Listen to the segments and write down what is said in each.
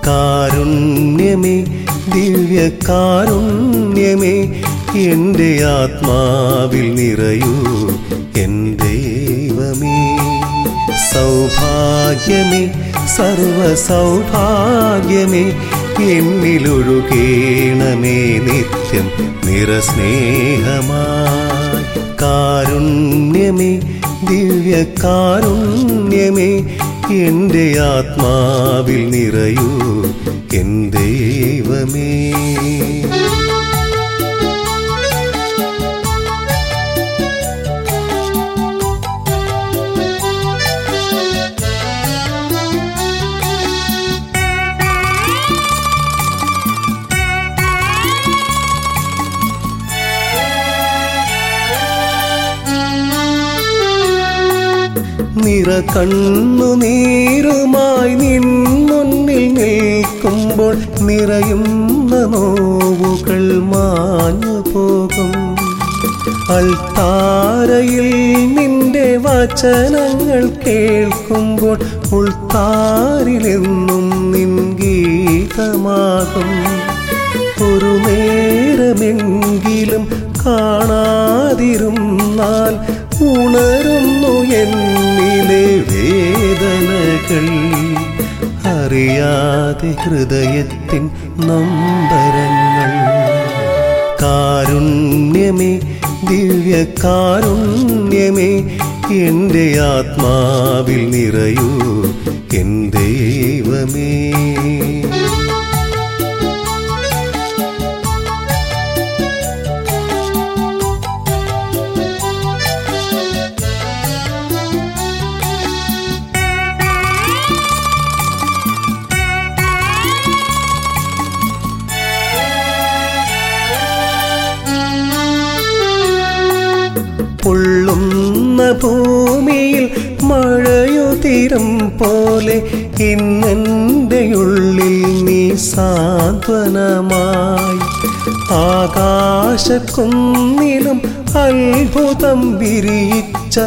കാരുണ്യമേ ദിവ്യകാരുണ്യമേ എൻ്റെ ആത്മാവിൽ നിറയൂ എൻ ദൈവമേ സൗഭാഗ്യമേ സർവ സൗഭാഗ്യമേ എന്നിലൊഴുകേണമേ നിത്യം നിറസ്നേഹമായി കാരുണ്യമേ ദിവ്യകാരുണ്യമേ എൻ്റെ ആത്മാവിൽ നിറയൂ എൻ ദൈവമേ നിറ കണ്ണു നീരുമായി നിൻ മുന്നിൽ നിൽക്കുമ്പോൾ നിറയുന്ന നോവുകൾ മാഞ്ഞു പോകും അൾത്താരയിൽ നിന്റെ വചനങ്ങൾ കേൾക്കുമ്പോൾ ഉൾത്താരിലെന്നും നിൻ ഗീതമാകും ഒരു നേരമെങ്കിലും കാണാതിരുന്നാൽ ഉണരുന്നു എന്നിലെ വേദനകൾ അറിയാതെ ഹൃദയത്തിൻ നൊമ്പരങ്ങൾ കാരുണ്യമേ ദിവ്യകാരുണ്യമേ എൻ്റെ ആത്മാവിൽ നിറയൂ എൻ ദൈവമേ പൊള്ളുന്ന ഭൂമിയിൽ മഴയുതിരം പോലെ ഇന്നെൻ്റെ ഉള്ളിൽ നീ സാന്ത്വനമായി ആകാശക്കുന്നിലും അത്ഭുതം വിരിയിച്ച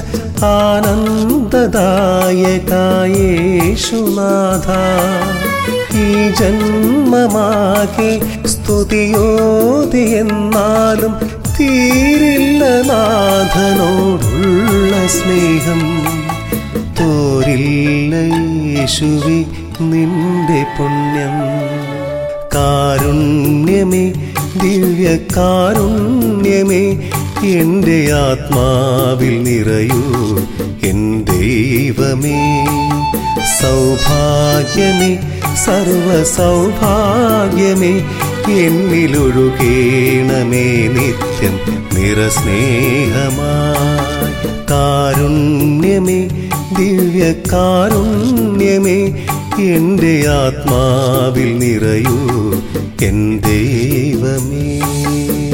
ആനന്ദദായകായേശുനാഥ ഈ ജന്മമാകെ സ്തുതിയോതി എന്നാലും തീരില്ല നാഥനോടുള്ള സ്നേഹം തോരില്ല യേശുവി നിന്റെ പുണ്യം കാരുണ്യമേ ദിവ്യകാരുണ്യമേ എൻ്റെ ആത്മാവിൽ നിറയൂ എൻ ദൈവമേ സൗഭാഗ്യമേ സർവ സൗഭാഗ്യമേ എന്നിലൊഴുകേണമേ നിത്യം നിറസ്നേഹമായി കാരുണ്യമേ ദിവ്യകാരുണ്യമേ എൻ്റെ ആത്മാവിൽ നിറയൂ എൻ ദൈവമേ